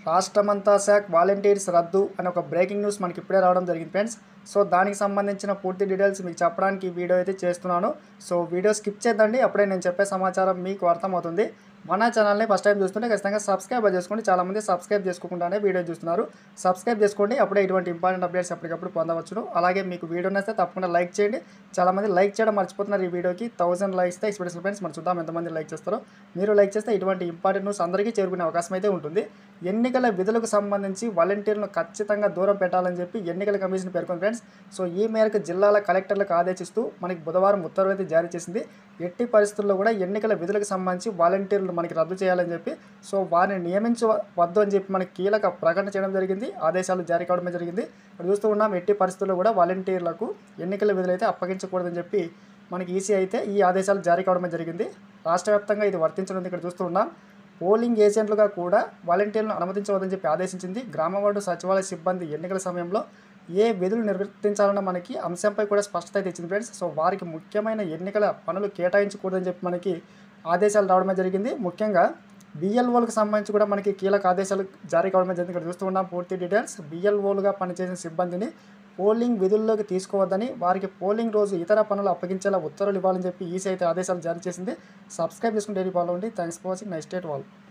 రాష్ట్రమంతా శాఖ వాలంటీర్స్ రద్దు అనే ఒక బ్రేకింగ్ న్యూస్ మనకి ఇప్పుడే రావడం జరిగింది ఫ్రెండ్స్ సో దానికి సంబంధించిన పూర్తి డీటెయిల్స్ మీకు చెప్పడానికి ఈ వీడియో అయితే చేస్తున్నాను సో వీడియో స్కిప్ చేద్దండి అప్పుడే నేను చెప్పే సమాచారం మీకు అర్థమవుతుంది మన ఛానల్ని ఫస్ట్ టైం చూస్తుంటే ఖచ్చితంగా సబ్స్క్రైబ్ చేసుకోండి చాలామంది సబ్స్క్రైబ్ చేసుకోకుండానే వీడియో చూస్తున్నారు సబ్స్క్రైబ్ చేసుకోండి అప్పుడే ఇటువంటి ఇంపార్టెంట్ అప్డేట్స్ ఎప్పటికప్పుడు పొందవచ్చును అలాగే మీకు వీడియో నచ్చితే తప్పకుండా లైక్ చేయండి చాలామంది లైక్ చేయడం మర్చిపోతున్నారు ఈ వీడియోకి థౌసండ్ లైక్స్ ఎక్స్పెక్టెడ్ ఫ్రెండ్స్ మనం చూద్దాం ఎంతమంది లైక్ చేస్తారో మీరు లైక్ చేస్తే ఇటువంటి ఇంపార్టెంట్ న్యూస్ అందరికీ చేరుకునే అవకాశం అయితే ఉంటుంది ఎన్నికల విధులకు సంబంధించి వాలంటీర్లను ఖచ్చితంగా దూరం పెట్టాలని చెప్పి ఎన్నికల కమిషన్ పేర్కొంది ఫ్రెండ్స్ సో ఈ మేరకు జిల్లాల కలెక్టర్లకు ఆదేశిస్తూ మనకి బుధవారం ఉత్తర్వులు అయితే జారీ చేసింది ఎట్టి పరిస్థితుల్లో కూడా ఎన్నికల విధులకు సంబంధించి వాలంటీర్లు మనకి రద్దు చేయాలని చెప్పి సో వారిని నియమించవద్దు అని చెప్పి మనకి కీలక ప్రకటన చేయడం జరిగింది ఆదేశాలు జారీ కావడమే జరిగింది ఇక్కడ చూస్తూ ఉన్నాం ఎట్టి పరిస్థితుల్లో కూడా వాలంటీర్లకు ఎన్నికల విధులు అయితే అప్పగించకూడదని చెప్పి మనకి ఈసీ అయితే ఈ ఆదేశాలు జారీ కావడమే జరిగింది రాష్ట్ర వ్యాప్తంగా ఇది వర్తించనుంది ఇక్కడ చూస్తూ ఉన్నాం పోలింగ్ ఏజెంట్లుగా కూడా వాలంటీర్లను అనుమతించవద్దని చెప్పి ఆదేశించింది గ్రామ వార్డు సచివాలయ సిబ్బంది ఎన్నికల సమయంలో ఏ విధులు నిర్వర్తించాలన్న మనకి అంశంపై కూడా స్పష్టత అయితే ఇచ్చింది ఫ్రెండ్స్ సో వారికి ముఖ్యమైన ఎన్నికల పనులు కేటాయించకూడదని చెప్పి మనకి ఆదేశాలు రావడమే జరిగింది ముఖ్యంగా బిఎల్ఓలకు సంబంధించి కూడా మనకి కీలక ఆదేశాలు జారీ కావడమే జరిగింది ఇక్కడ చూస్తూ ఉన్నాం పూర్తి డీటెయిల్స్ బిఎల్ఓలుగా పనిచేసిన సిబ్బందిని పోలింగ్ విధుల్లోకి తీసుకోవద్దని వారికి పోలింగ్ రోజు ఇతర పనులు అప్పగించేలా ఉత్తర్వులు ఇవ్వాలని చెప్పి ఈసీ అయితే ఆదేశాలు జారీ చేసింది సబ్స్క్రైబ్ చేసుకుని డైలీ ఫాలో అండి thanks for watching next date వాళ్ళు